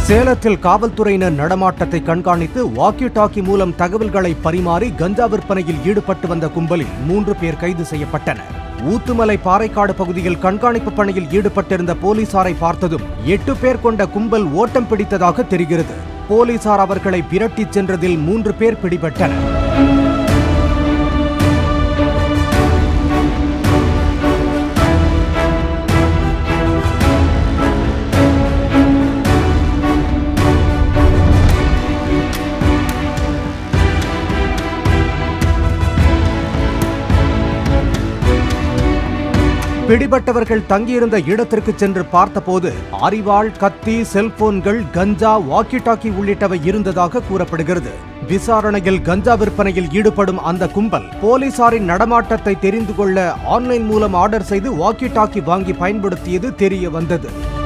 சேலத்தில் காவல்துறையினர் நடமாட்டத்தை கண்காணித்து வாக்கி டாக்கி மூலம் தகவல்களை பரிமாறி கஞ்சா விற்பனையில் ஈடுபட்டு வந்த கும்பலில் மூன்று பேர் கைது செய்யப்பட்டனர் ஊத்துமலை பாறைக்காடு பகுதியில் கண்காணிப்பு பணியில் ஈடுபட்டிருந்த போலீசாரை பார்த்ததும் எட்டு பேர் கொண்ட கும்பல் ஓட்டம் பிடித்ததாக தெரிகிறது போலீசார் அவர்களை விரட்டிச் சென்றதில் மூன்று பேர் பிடிபட்டனர் பிடிபட்டவர்கள் தங்கியிருந்த இடத்திற்கு சென்று பார்த்தபோது அரிவாள் கத்தி செல்போன்கள் கஞ்சா வாக்கி டாக்கி உள்ளிட்டவை இருந்ததாக கூறப்படுகிறது விசாரணையில் கஞ்சா விற்பனையில் ஈடுபடும் அந்த கும்பல் போலீசாரின் நடமாட்டத்தை தெரிந்து கொள்ள ஆன்லைன் மூலம் ஆர்டர் செய்து வாக்கி டாக்கி வாங்கி பயன்படுத்தியது தெரிய வந்தது